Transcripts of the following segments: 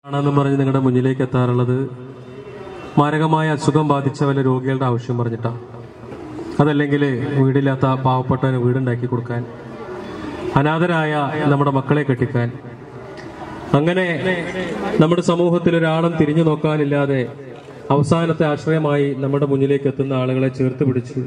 ആണെന്ന് പറഞ്ഞ് നിങ്ങളുടെ മുന്നിലേക്ക് എത്താറുള്ളത് മാരകമായ അസുഖം ബാധിച്ച വല്ല രോഗികളുടെ ആവശ്യം പറഞ്ഞിട്ടാണ് അതല്ലെങ്കിൽ വീടില്ലാത്ത പാവപ്പെട്ടവന് വീടുണ്ടാക്കി കൊടുക്കാൻ അനാഥരായ നമ്മുടെ മക്കളെ കെട്ടിക്കാൻ അങ്ങനെ നമ്മുടെ സമൂഹത്തിൽ ഒരാളും തിരിഞ്ഞു നോക്കാനില്ലാതെ അവസാനത്തെ ആശ്രയമായി നമ്മുടെ മുന്നിലേക്ക് എത്തുന്ന ആളുകളെ ചേർത്ത് പിടിച്ച്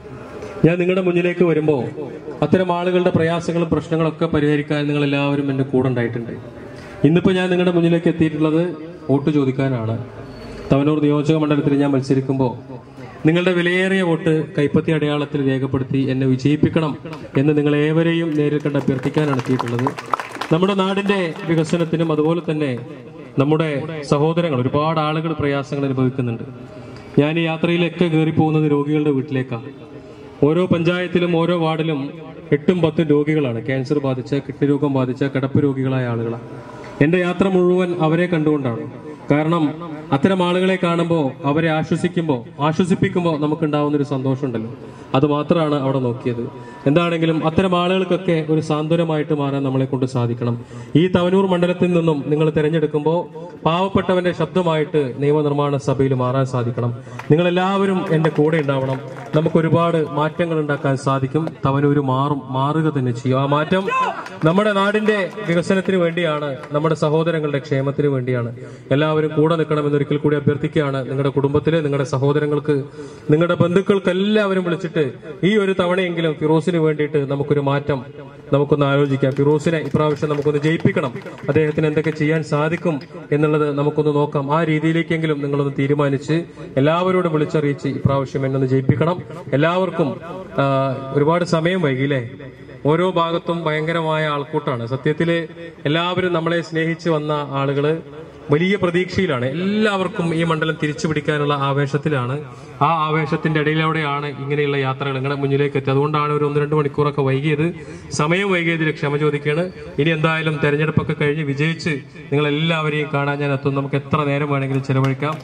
ഞാൻ നിങ്ങളുടെ മുന്നിലേക്ക് വരുമ്പോൾ അത്തരം ആളുകളുടെ പ്രയാസങ്ങളും പ്രശ്നങ്ങളൊക്കെ പരിഹരിക്കാൻ നിങ്ങൾ എല്ലാവരും എൻ്റെ കൂടെ ഉണ്ടായിട്ടുണ്ട് ഇന്നിപ്പോൾ ഞാൻ നിങ്ങളുടെ മുന്നിലേക്ക് എത്തിയിട്ടുള്ളത് വോട്ട് ചോദിക്കാനാണ് തവനൂർ നിയോജക മണ്ഡലത്തിൽ ഞാൻ മത്സരിക്കുമ്പോൾ നിങ്ങളുടെ വിലയേറിയ വോട്ട് കൈപ്പത്തി അടയാളത്തിൽ രേഖപ്പെടുത്തി എന്നെ വിജയിപ്പിക്കണം എന്ന് നിങ്ങൾ ഏവരെയും നേരിൽ കണ്ട് അഭ്യർത്ഥിക്കാനാണ് എത്തിയിട്ടുള്ളത് നമ്മുടെ നാടിന്റെ വികസനത്തിനും അതുപോലെ തന്നെ നമ്മുടെ സഹോദരങ്ങൾ ഒരുപാട് ആളുകൾ പ്രയാസങ്ങൾ അനുഭവിക്കുന്നുണ്ട് ഞാൻ ഈ യാത്രയിലൊക്കെ കയറി പോകുന്നത് രോഗികളുടെ വീട്ടിലേക്കാണ് ഓരോ പഞ്ചായത്തിലും ഓരോ വാർഡിലും എട്ടും പത്തും രോഗികളാണ് ക്യാൻസർ ബാധിച്ച കിഡ്നി രോഗം ബാധിച്ച കിടപ്പ് രോഗികളായ ആളുകളാണ് എന്റെ യാത്ര മുഴുവൻ അവരെ കണ്ടുകൊണ്ടാണ് കാരണം അത്തരം ആളുകളെ കാണുമ്പോൾ അവരെ ആശ്വസിക്കുമ്പോൾ ആശ്വസിപ്പിക്കുമ്പോൾ നമുക്കുണ്ടാവുന്ന ഒരു സന്തോഷമുണ്ടല്ലോ അത് മാത്രമാണ് അവിടെ നോക്കിയത് എന്താണെങ്കിലും അത്തരം ആളുകൾക്കൊക്കെ ഒരു സാന്ത്വനമായിട്ട് മാറാൻ നമ്മളെ കൊണ്ട് സാധിക്കണം ഈ തവനൂർ മണ്ഡലത്തിൽ നിന്നും നിങ്ങൾ തിരഞ്ഞെടുക്കുമ്പോൾ പാവപ്പെട്ടവന്റെ ശബ്ദമായിട്ട് നിയമനിർമ്മാണ സഭയിൽ മാറാൻ സാധിക്കണം നിങ്ങൾ എല്ലാവരും എന്റെ കൂടെ ഉണ്ടാവണം നമുക്ക് ഒരുപാട് മാറ്റങ്ങൾ ഉണ്ടാക്കാൻ സാധിക്കും തവനൂര് മാറും മാറുക തന്നെ ചെയ്യും ആ മാറ്റം നമ്മുടെ നാടിന്റെ വികസനത്തിന് വേണ്ടിയാണ് നമ്മുടെ സഹോദരങ്ങളുടെ ക്ഷേമത്തിന് വേണ്ടിയാണ് എല്ലാവരും കൂടെ നിൽക്കണമെന്ന് ഒരിക്കൽ കൂടി അഭ്യർത്ഥിക്കുകയാണ് നിങ്ങളുടെ കുടുംബത്തിലെ നിങ്ങളുടെ സഹോദരങ്ങൾക്ക് നിങ്ങളുടെ ബന്ധുക്കൾക്ക് എല്ലാവരും വിളിച്ചിട്ട് ഈ ഒരു തവണയെങ്കിലും ഫിറോസിന് വേണ്ടിയിട്ട് നമുക്കൊരു മാറ്റം നമുക്കൊന്ന് ആലോചിക്കാം ഫിറോസിനെ ഇപ്രാവശ്യം നമുക്കൊന്ന് ജയിപ്പിക്കണം അദ്ദേഹത്തിന് എന്തൊക്കെ ചെയ്യാൻ സാധിക്കും എന്നുള്ളത് നമുക്കൊന്ന് നോക്കാം ആ രീതിയിലേക്കെങ്കിലും നിങ്ങളൊന്ന് തീരുമാനിച്ച് എല്ലാവരോടും വിളിച്ചറിയിച്ച് ഇപ്രാവശ്യം എന്നൊന്ന് ജയിപ്പിക്കണം എല്ലാവർക്കും ആ, ഒരുപാട് സമയം വൈകില്ലേ ഓരോ ഭാഗത്തും ഭയങ്കരമായ ആൾക്കൂട്ടാണ് സത്യത്തില് എല്ലാവരും നമ്മളെ സ്നേഹിച്ച് വന്ന ആളുകള് വലിയ പ്രതീക്ഷയിലാണ് എല്ലാവർക്കും ഈ മണ്ഡലം തിരിച്ചു പിടിക്കാനുള്ള ആവേശത്തിലാണ് ആ ആവേശത്തിന്റെ ഇടയിലൂടെയാണ് ഇങ്ങനെയുള്ള യാത്രകൾ നിങ്ങളുടെ മുന്നിലേക്ക് എത്തി അതുകൊണ്ടാണ് ഒരു ഒന്ന് രണ്ട് മണിക്കൂറൊക്കെ വൈകിയത് സമയം വൈകിയതിൽ ക്ഷമ ചോദിക്കുകയാണ് ഇനി എന്തായാലും തെരഞ്ഞെടുപ്പൊക്കെ കഴിഞ്ഞ് വിജയിച്ച് നിങ്ങൾ എല്ലാവരെയും കാണാൻ ഞാൻ എത്തും നമുക്ക് എത്ര നേരം വേണമെങ്കിലും ചെലവഴിക്കാം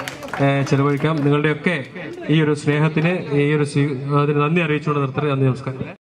ഏഹ് ചെലവഴിക്കാം നിങ്ങളുടെയൊക്കെ ഈ ഒരു സ്നേഹത്തിന് ഈ ഒരു സ്വീ- അതിന് നന്ദി അറിയിച്ചുകൊണ്ട് നിർത്തട്ടെ നന്ദി നമസ്കാരം